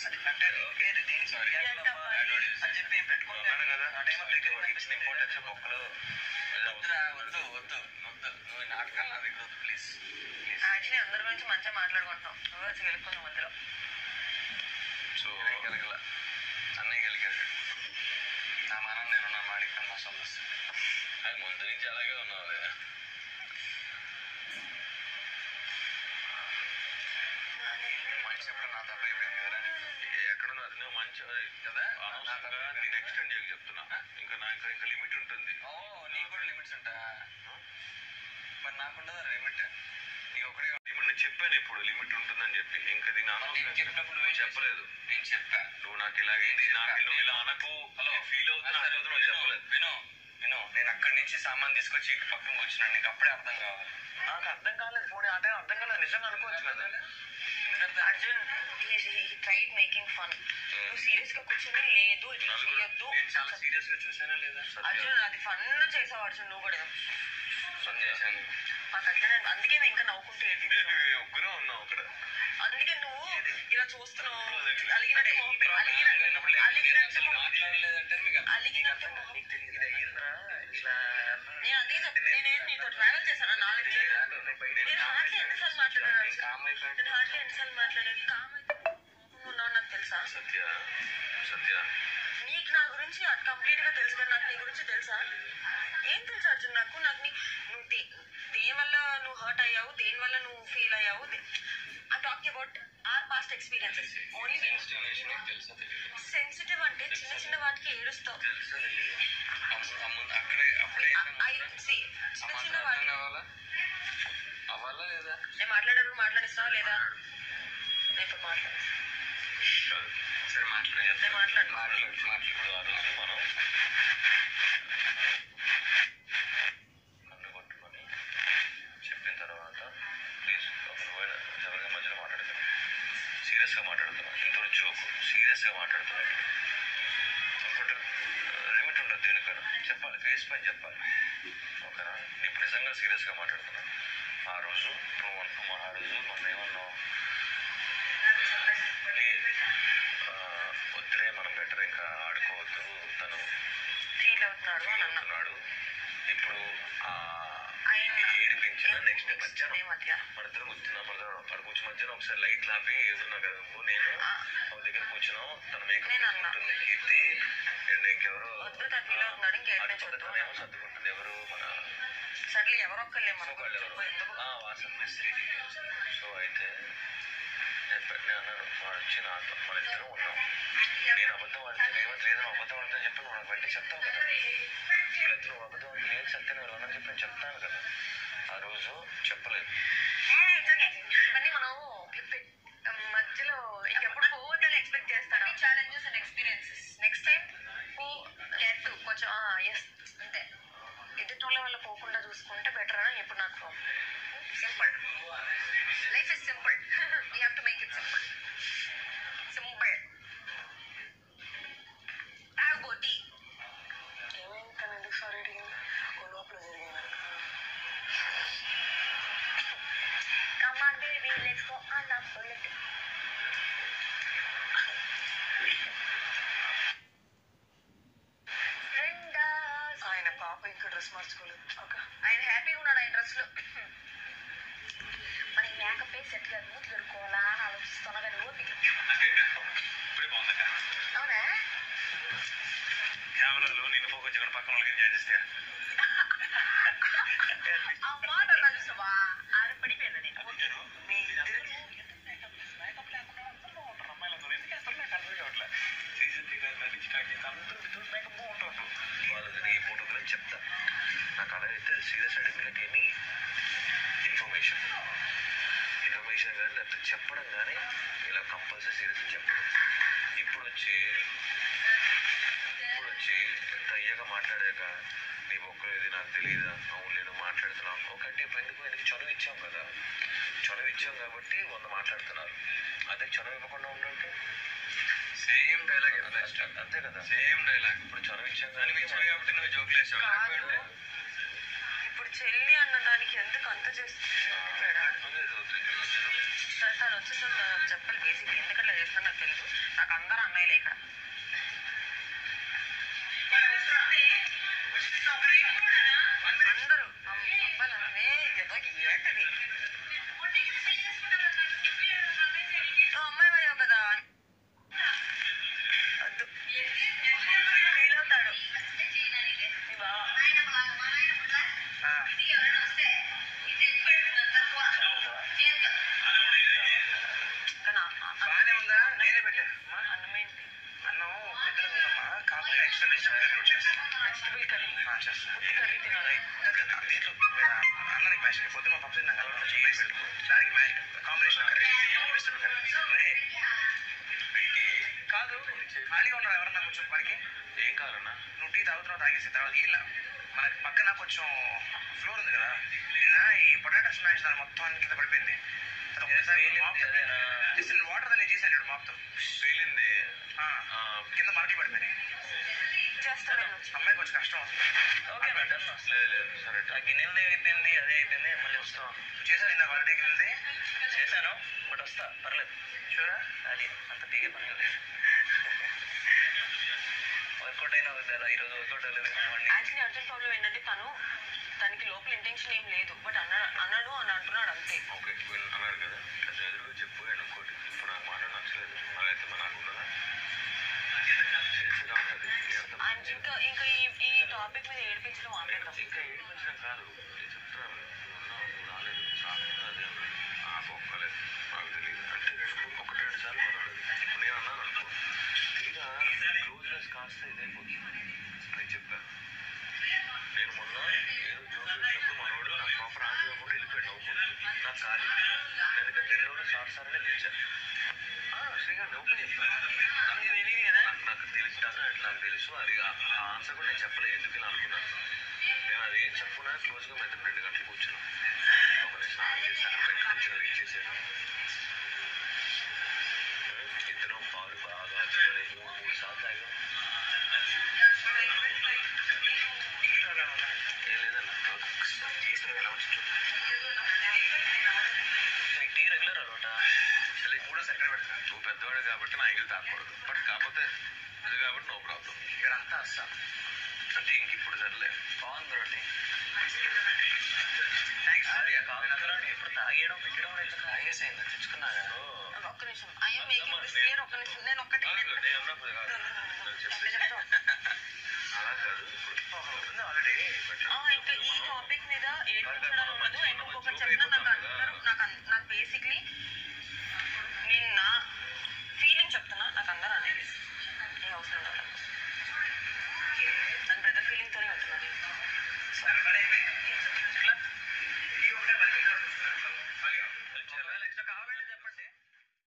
అంటే ఓకే దీనికి Sorry. అని చెప్పి పెట్టుకుంటాను అన్నాను కదా ఆ టైంలో దగ్గర నీ ఫోటోస్ బొక్కలు వద్దురా వద్దు వద్దు వద్దు నువ్వు నాటకాలు నా దగ్గర వద్దు ప్లీజ్ యాక్చువల్లీ అందరి గురించి మంచిగా మాట్లాడుకుంటున్నాం రివర్స్ వెళ్ళిపోయిన మధ్యలో సో గెలగల అన్నయ్య గెలిగాడు నా మనం నేను నా మాడికి నా సమస్య అది ముందు నుంచి అలాగే ఉన్నావు మనిషి ఎప్పుడు నా తప్ప అయిపోయింది కదా ఎక్కడున్నా నువ్వు మంచి కదా అనవసరంగా నేను ఎక్స్టెండ్ చేయక చెప్తున్నా ఇంకా నా ఇంకా ఇంకా లిమిట్ ఉంటుంది ఓ నీకు కూడా లిమిట్స్ ఉంటా మరి నాకుండదా లిమిట్ నీ ఒకడే లిమిట్ నేను చెప్పాను ఇప్పుడు లిమిట్ ఉంటుందని చెప్పి ఇంకా దీని నేను అనవసరం చెప్పినప్పుడు నువ్వేం చెప్పలేదు నేను చెప్పా నువ్వు నాకు ఇలాగ ఇది నాకు నువ్వు ఇలా అనకు హలో ఫీల్ అవుతున్నా సరే, అర్థం నువ్వు విను, చెప్పలేదు విను విను నేను అక్కడి నుంచి సామాన్ తీసుకొచ్చి ఇటు పక్కన కూర్చున్నాను నీకు అప్పుడే అర్థం కావాలి నాకు అర్థం కాలేదు పోనీ ఆ టైం అర్థం కాలేదు నిజంగా అనుకోవచ్చు కదా ఎందుకంటే అర్జున్ ట్రైడ్ మేకింగ్ ఫన్ నువ్వు సీరియస్ గా కూర్చొని లేదు ఇట్లా నలుగురు- చేయొద్దు నేను చాలా సీరియస్ గా చూసానా లేదా అర్జున్ అది ఫన్ చేసావు అర్జున్ నువ్వు కూడా ఫోన్ చేశాను మాకు అర్జున్ అందుకే నేను ఇంకా నవ్వుకుంటూ ఏడ్పించాను. ఒక్కరే ఉన్నావు అక్కడ అందుకే నువ్వు ఇలా చూస్తున్నావు అలిగినట్టు మొహం పె- అలిగిన- అలిగినట్టు మొహం- మాట్లాడలేదంటే మీకు అలిగినట్టు మొహం నీకు తెలియదు ఇది అయ్యిందిరా ఇట్లా నేను అందుకే చెప్తాను నేనేం నీతో ట్రావెల్ చేశాను నాలుగు నేను హార్ట్లీ ఎన్నిసార్లు మాట్లాడాను అర్జున్? కామ్ అయిపోయాడు నేను హార్ట్లీ ఎన్నిసార్లు మాట్లాడాను కామ్ అయితే కోపంగా ఉన్నావు నాకు తెలుసా సత్య సత్య నీకు నా గురించి కంప్లీట్ గా తెలుసు కానీ నాకు నీ గురించి తెలుసా ఏం తెలుసు అర్జున్ నాకు నాకు నీ నువ్వు దే- దేని వల్ల నువ్వు హర్ట్ అయ్యావు దేని వల్ల నువ్వు ఫీల్ అయ్యావు I talking about our past experiences only sensitive నీకు తెలుసా తెలియదు సెన్సిటివ్ అంటే చిన్న చిన్న వాటికి ఏడుస్తావు అమ్ము- అమ్ము- అక్కడే అప్పుడే ఐ see, చిన్న చిన్న అర్థం వాటికి కావాలా అవ్వాలా లేదా నేను మాట్లాడేటప్పుడు మాట్లాడిస్తావా లేదా నేను ఇప్పుడు మాట్లాడు కాదు. సరే మాట్లాడే నేను మాట్లాడు మాట్లాడు మాట్లాడు ఇప్పుడు ఆ రోజు మనం కన్ను కొట్టుకొని చెప్పిన తర్వాత ప్లీజ్ ఒక నువ్వైనా ఎవరైనా మధ్యలో మాట్లాడుతున్నాను సీరియస్గా మాట్లాడుతున్నాను ఎంతో జోక్ సీరియస్గా మాట్లాడుతున్నాను ఇంకోటి లిమిట్ ఉంటుంది దేనికైనా చెప్పాలి ఫేస్ పైన చెప్పాలి ఓకేనా నేను ఇప్పుడు నిజంగా సీరియస్గా మాట్లాడుతున్నా ఆ రోజు నువ్వు అనుకున్నా ఆ రోజు మనం ఏమన్నావు ఏ, ఆ, వద్దులే మనం బెటర్ ఇంకా ఆడుకోవద్దు తను ఫీల్ అవుతున్నాడు అని అన్నా ఉన్నాడు ఇప్పుడు ఆ ఆయన ఏడిపించిన నెక్స్ట్ నెక్స్ట్ డే మధ్యాహ్నం మధ్య మన ఇద్దరం కూర్చున్నాం మన ఇద్దరం అక్కడ కూర్చుని మధ్యాహ్నం ఒకసారి లైట్ లాపి ఏదున్నా కదా నువ్వు నేను ఆ. ఒక దగ్గర కూర్చున్నాం తన మేకప్ నేను అన్నా. చేసుకుంటుంది కీర్తి అండ్ ఇంకెవరో వద్దు తను ఫీల్ అవుతున్నాడు ఇంక అటు ఏడిపించొద్దు పక్క తనేమో సర్దుకుంటుంది ఎవరు మన సర్లే ఎవరొక్కర్లే మన ఇంకొకళ్ళు గురించి ఎవరు చెప్పు ఎందుకు ఆ, వాసన మిస్త్రీ సో అయితే నేను పెట్టిన అన్నాడు వాడు వచ్చి నాతో మన ఇద్దరం ఉన్నాం నేను అబద్ధం ఆడితే రేవంత్ లేదు నువ్వు అబద్ధం ఆడితే చెప్పి నువ్వు నాకు వెంటనే చెప్తావు కదా ఇప్పుడు నువ్వు అబద్ధం ఆడితే లేదు సత్యం నేను అన్నా చెప్పి నేను చెప్తాను కదా ఆ రోజు చెప్పలేదు ఇవన్నీ మనం పె- మధ్యలో ఇంకెప్పుడు పోవద్దని ఎక్స్పెక్ట్ చేస్తాను challenges and experiences next time పో కేర్ టు కొంచెం ఎస్ అంతే ఎదుటి వల్ల పోకుండా చూసుకుంటే బెటర్ అని ఇప్పుడు నాకు simple life is simple you have to make it simple simple తాగబోతి ఏమైంది తను ఎందుకు సారీ అడిగింది ఓ లోపల జరిగింది Come on, baby, let's go on a bullet. Rendas. ఆయన పాప ఇంకా డ్రెస్ మార్చుకోలేదు ఆయన హ్యాపీగా ఉన్నాడు ఆయన డ్రెస్ లో మనకి మేకప్ వేసి సెట్ గా మూతి దొరుకోవాలా అని ఆలోచిస్తున్నా కానీ ఓపిక ఇప్పుడే బాగుందక్క అవునా కెమెరాలో నేను ఫోకస్ చేయకుండా పక్కన వాళ్ళకి జాయిన్ చేస్తే ఆ మాట అన్నా చూసావా ఆడ పడిపోయాను నేను మీ ఇద్దరికి వాళ్ళది నీ ఫోటో గురించి చెప్తా నాకు అలా అయితే సీరియస్ అడిగినట్టు ఏమి ఇన్ఫర్మేషన్ ఇన్ఫర్మేషన్ కానీ లేకపోతే చెప్పడం కానీ ఇలా కంపల్సరీ సీరియస్ చెప్పడం ఇప్పుడు వచ్చి ఇప్పుడు వచ్చి ఎంత అయ్యాక మాట్లాడాక నీ ఒక్క ఇది నాకు తెలియదా అవును నేను మాట్లాడుతున్నాను ఒకటి ఇప్పుడు ఎందుకు ఎందుకు చనువు ఇచ్చాం కదా చనువు ఇచ్చాం కాబట్టి వంద మాట్లాడుతున్నారు అదే చనువు ఇవ్వకుండా ఉండంటే సేమ్ డైలాగ్ అంతే కదా సేమ్ డైలాగ్ ఇప్పుడు చనువు ఇచ్చాం దాని కానీ మించిన కాబట్టి నువ్వు జోకులు వేసావు లేకపోతే ఇప్పుడు చెల్లి అన్న దానికి ఎందుకు అంత చేస్తుంది తను వచ్చేసి చెప్పాలి బేసిక్ ఎందుకట్లా చేస్తున్నా నాకు తెలియదు ఎక్స్ట్రా వెజిటబుల్ కర్రీ కూడా చేస్తాను వెజిటబుల్ కర్రీ ఆ, చేస్తాను కర్రీ తినాలి దీంట్లో అన్నానికి మ్యాచ్ పొద్దున పప్పు తిన్నాక అలవాటు చేసి పెట్టుకో దానికి match combination curry vegetable curry కాదు ఖాళీగా ఉన్నారు ఎవరన్నా కొంచెం పనికి ఏం కావాలన్నా నువ్వు టీ తాగుతున్నావు తాగేసి తర్వాత వీళ్ళ మన పక్కన కొంచెం ఫ్లోర్ ఉంది కదా నిన్న ఈ పొటాటో స్మాష్ దాని మొత్తం కింద పడిపోయింది అది ఒకసారి వాటర్ దాన్ని చేశాను మాప్తో పేలింది ఆ, కింద మరటి పడిపోయినాయి చేస్తాను నేను అమ్మాయికి కొంచెం కష్టం అవుతుంది ఓకే మేడం లేదు లేదు సరే ఆ గిన్నెలది అయిపోయింది అదే అయిపోయింది మళ్ళీ వస్తాం నువ్వు చేసావు ఇందా మరటి కింద చేశాను బట్ వస్తా పర్లేదు చూడా అది అంత దిగే పని లేదు వర్కౌట్ అయినా వద్దా ఈరోజు వర్కౌట్ అవ్వలేదు మార్నింగ్ యాక్చువల్లీ అర్జెంట్ ప్రాబ్లం ఏంటంటే తను తనకి లోపల ఇంటెన్షన్ ఏం లేదు బట్ అన్నాడు అన్నాడు అని అంటున్నాడు అంతే ఓకే విన్ అన్నారు కదా అది ఎదురుగా చెప్పు అండ్ ఇంకోటి ఇప్పుడు నాకు మాట నచ్చలేదు మరైతే మన నాకు ఉన్నదా చేసి రాలేదు అండ్ ఇంకా ఇంకా ఈ ఈ టాపిక్ మీద ఏడిపించడం ఆపేద్దాం ఇంకా ఏడిపించడం కాదు నేను చెప్తున్నాను నువ్వు ఉన్నావు నువ్వు రాలేదు రాలేదు అదే అన్నాడు నాకు ఒక్కలేదు నాకు తెలియదు అంటే రెండు మూడు ఒకటి రెండు సార్లు పర్వాలేదు ఇప్పుడు నేను అన్నాను అనుకో తీరా క్లోజ్నెస్ కాస్త ఇదైపోతుంది నేను చెప్పాను నేను మొన్న ఏదో జోక్ వేసినప్పుడు మనోడు నాకు ప్రాపర్ ఆన్సర్ ఇవ్వకుండా వెళ్ళిపోయాడు నవ్వుకుంటూ నాకు ఖాళీ ఎందుకంటే నేను కూడా సార్ సార్నే పిలిచాను శ్రీగారిని ఓపెన్ చెప్పాను నాకు తెలియదు కదా నాకు తెలిసి నాకు తెలుసు అది ఆ ఆన్సర్ కూడా నేను చెప్పలేదు ఎందుకు ఇలా అనుకున్నాను నేను అది ఏం చెప్పకుండా క్లోజ్గా మెదడు రెండు గంటలు కూర్చున్నాను ఒక నేను స్నానం చేశాను బయట కూర్చొని వెయిట్ చేశాను ఇద్దరం పాలు బాగా ఆచుకొని మూడు మూడు సార్లు తాగాం ఏం లేదన్న చేసిన ఎలా వచ్చి నీకు టీ రెగ్యులర్ అలవాట అసలు మూడో సెకండ్ పెడతాను నువ్వు పెద్దవాడు కాబట్టి నా ఎంగిల్ తాకూడదు బట్ కాకపోతే ఇది కాబట్టి నో ప్రాబ్లం ఇక్కడ అంతా అస్సా అంటే ఇంక ఇప్పుడు సర్లే బాగుంది రోటీ థ్యాంక్స్ కాదు ఎప్పుడు తాగేయడం పెట్టడం అయితే తాగేసేయండి తెచ్చుకున్నాగా ఒక్క నిమిషం ఐఎమ్ మేకింగ్ దిస్ క్లియర్ ఒక్క